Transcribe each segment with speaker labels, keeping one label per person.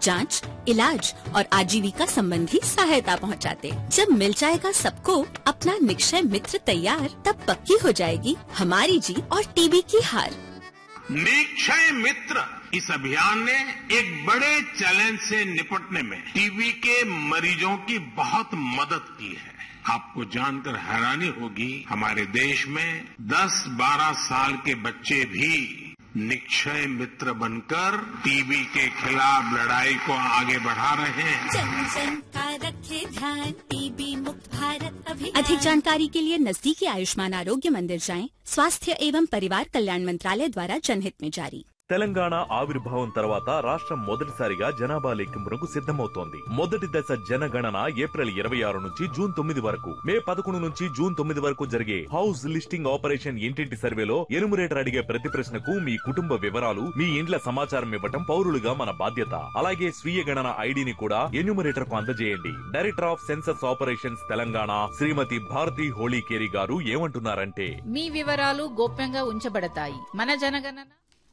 Speaker 1: जांच, इलाज और आजीविका संबंधी सहायता पहुंचाते। जब मिल जाएगा सबको अपना निक्षय मित्र तैयार तब पक्की हो जाएगी हमारी जीत और टीबी की हार
Speaker 2: निक्षय मित्र इस अभियान ने एक बड़े चैलेंज से निपटने में टीबी के मरीजों की बहुत मदद की है आपको जानकर हैरानी होगी हमारे देश में 10-12 साल के बच्चे भी निक्षय मित्र बनकर टीबी के खिलाफ लड़ाई को आगे बढ़ा रहे हैं
Speaker 1: जन जन का रखे ध्यान टीबी मुक्त भारत अभियान अधिक जानकारी के लिए नजदीकी आयुष्मान आरोग्य मंदिर जाएं स्वास्थ्य एवं परिवार कल्याण मंत्रालय द्वारा जनहित में जारी
Speaker 3: తెలంగాణ ఆవిర్భావం తర్వాత రాష్ట్రం మొదటిసారిగా జనాభా లెక్కింపునకు సిద్ధమవుతోంది మొదటి దశ జనగణన ఏప్రిల్ ఇరవై ఆరు నుంచి జూన్ తొమ్మిది వరకు మే పదకొండు నుంచి జూన్ తొమ్మిది వరకు జరిగే హౌస్ లిస్టింగ్ ఆపరేషన్ ఇంటింటి సర్వేలో ఎనుమరేటర్ అడిగే ప్రతి ప్రశ్నకు మీ కుటుంబ వివరాలు మీ ఇండ్ల సమాచారం ఇవ్వటం పౌరులుగా మన బాధ్యత అలాగే స్వీయ గణన ఐడిని కూడా ఎన్యూమరేటర్ కు అందజేయండి director of census operations Telangana Shrimati Bharati Holikeri గారు ఏమంటున్నారంటే
Speaker 4: మీ వివరాలు గోప్యంగా ఉంచబడతాయి మన జనగణన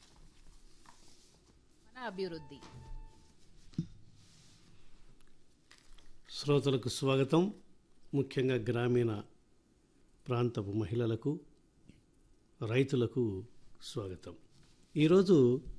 Speaker 4: మన అభివృద్ధి
Speaker 5: శ్రోతలకు స్వాగతం ముఖ్యంగా గ్రామీణ ప్రాంతపు మహిళలకు రైతులకు స్వాగతం ఈరోజు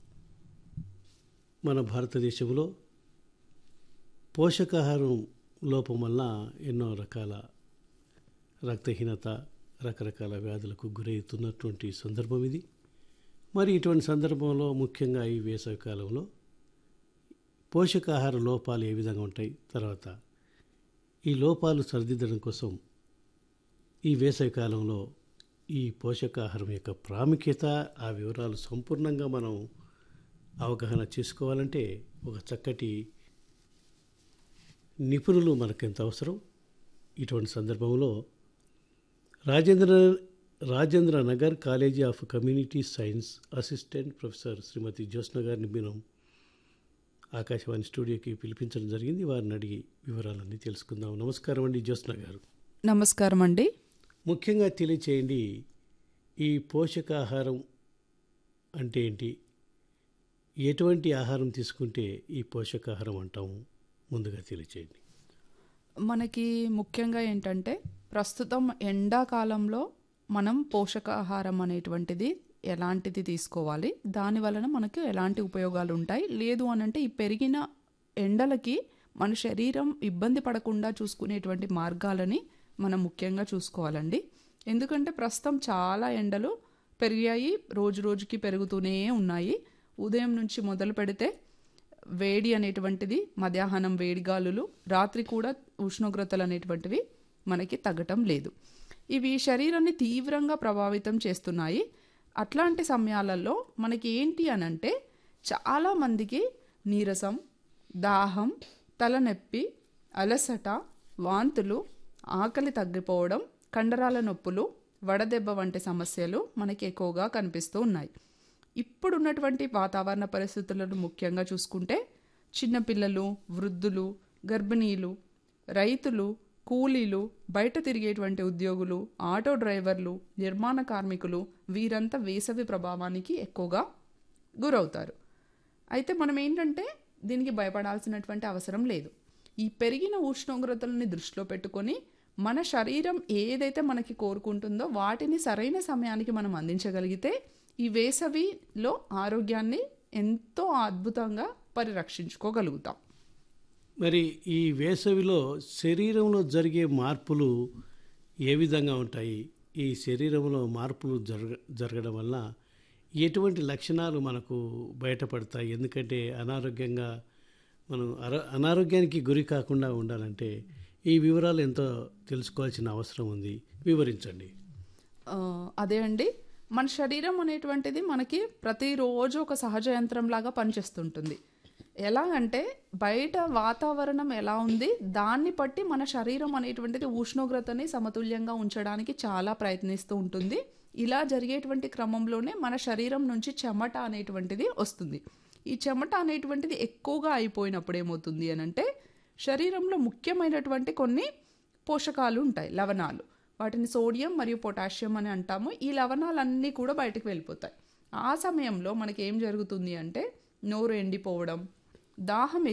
Speaker 5: మన భారతదేశంలో పోషకాహారం లోపం వల్ల ఎన్నో రకాల రక్తహీనత రకరకాల వ్యాధులకు గురవుతున్నటువంటి సందర్భం ఇది మరి ఇటువంటి సందర్భంలో ముఖ్యంగా ఈ వేసవి కాలంలో పోషకాహార లోపాలు ఏ విధంగా ఉంటాయి తర్వాత ఈ లోపాలు సరిదిద్దడం కోసం ఈ వేసవి కాలంలో ఈ పోషకాహారం యొక్క ప్రాముఖ్యత ఆ వివరాలు సంపూర్ణంగా మనం అవగాహన చేసుకోవాలంటే ఒక చక్కటి నిపుణులు మనకెంత అవసరం ఇటువంటి సందర్భంలో Rajendra Rajendra Nagar college of community science assistant professor Shrimati Jyotsna గారిని మనం ఆకాశవాణి స్టూడియోకి పిలిపించడం జరిగింది వారిని అడిగి వివరాలన్నీ తెలుసుకుందాం నమస్కారం అండి జ్యోత్స్న గారు
Speaker 6: నమస్కారం అండి
Speaker 5: ముఖ్యంగా తెలియచేయండి ఈ పోషకాహారం అంటే ఏంటి ఎటువంటి ఆహారం తీసుకుంటే ఈ పోషకాహారం అంటాము ముందుగా తెలియచేయండి
Speaker 6: మనకి ముఖ్యంగా ఏంటంటే ప్రస్తుతం ఎండాకాలంలో మనం పోషకాహారం అనేటువంటిది ఎలాంటిది తీసుకోవాలి దాని వలన మనకు ఎలాంటి ఉపయోగాలు ఉంటాయి లేదు అని అంటే ఈ పెరిగిన ఎండలకి మన శరీరం ఇబ్బంది పడకుండా చూసుకునేటువంటి మార్గాలని మనం ముఖ్యంగా చూసుకోవాలండి ఎందుకంటే ప్రస్తుతం చాలా ఎండలు పెరిగాయి రోజు రోజుకి పెరుగుతూనే ఉన్నాయి ఉదయం నుంచి మొదలు పెడితే వేడి అనేటువంటిది మధ్యాహ్నం వేడిగాలులు రాత్రి కూడా ఉష్ణోగ్రతలు అనేటువంటివి మనకి తగ్గటం లేదు ఇవి శరీరాన్ని తీవ్రంగా ప్రభావితం చేస్తున్నాయి అట్లాంటి సమయాలలో మనకి ఏంటి అని అంటే చాలామందికి నీరసం దాహం తలనొప్పి అలసట వాంతులు ఆకలి తగ్గిపోవడం కండరాల నొప్పులు వడదెబ్బ వంటి సమస్యలు మనకి ఎక్కువగా కనిపిస్తూ ఉన్నాయి ఇప్పుడున్నటువంటి వాతావరణ పరిస్థితులను ముఖ్యంగా చూసుకుంటే చిన్నపిల్లలు వృద్ధులు గర్భిణీలు రైతులు కూలీలు బయట తిరిగేటువంటి ఉద్యోగులు ఆటో డ్రైవర్లు నిర్మాణ కార్మికులు వీరంతా వేసవి ప్రభావానికి ఎక్కువగా గురవుతారు అయితే మనం ఏంటంటే దీనికి భయపడాల్సినటువంటి అవసరం లేదు ఈ పెరిగిన ఉష్ణోగ్రతలని దృష్టిలో పెట్టుకొని మన శరీరం ఏదైతే మనకి కోరుకుంటుందో వాటిని సరైన సమయానికి మనం అందించగలిగితే ఈ వేసవిలో ఆరోగ్యాన్ని ఎంతో అద్భుతంగా పరిరక్షించుకోగలుగుతాం
Speaker 5: మరి ఈ వేసవిలో శరీరంలో జరిగే మార్పులు ఏ విధంగా ఉంటాయి ఈ శరీరంలో మార్పులు జరగ జరగడం వల్ల ఎటువంటి లక్షణాలు మనకు బయటపడతాయి ఎందుకంటే అనారోగ్యంగా మనం అర అనారోగ్యానికి గురి కాకుండా ఉండాలంటే ఈ వివరాలు ఎంతో తెలుసుకోవాల్సిన అవసరం ఉంది వివరించండి
Speaker 6: ఆ, అదే అండి మన శరీరం అనేటువంటిది మనకి ప్రతిరోజు ఒక సహజ యంత్రంలాగా పనిచేస్తుంటుంది ఎలాగంటే బయట వాతావరణం ఎలా ఉంది దాన్ని బట్టి మన శరీరం అనేటువంటిది ఉష్ణోగ్రతని సమతుల్యంగా ఉంచడానికి చాలా ప్రయత్నిస్తూ ఉంటుంది ఇలా జరిగేటువంటి క్రమంలోనే మన శరీరం నుంచి చెమట అనేటువంటిది వస్తుంది ఈ చెమట అనేటువంటిది ఎక్కువగా అయిపోయినప్పుడు ఏమవుతుంది అని అంటే శరీరంలో ముఖ్యమైనటువంటి కొన్ని పోషకాలు ఉంటాయి లవణాలు వాటిని సోడియం మరియు పొటాషియం అని అంటాము ఈ లవణాలన్నీ కూడా బయటకు వెళ్ళిపోతాయి ఆ సమయంలో మనకి ఏం జరుగుతుంది అంటే నోరు ఎండిపోవడం దాహం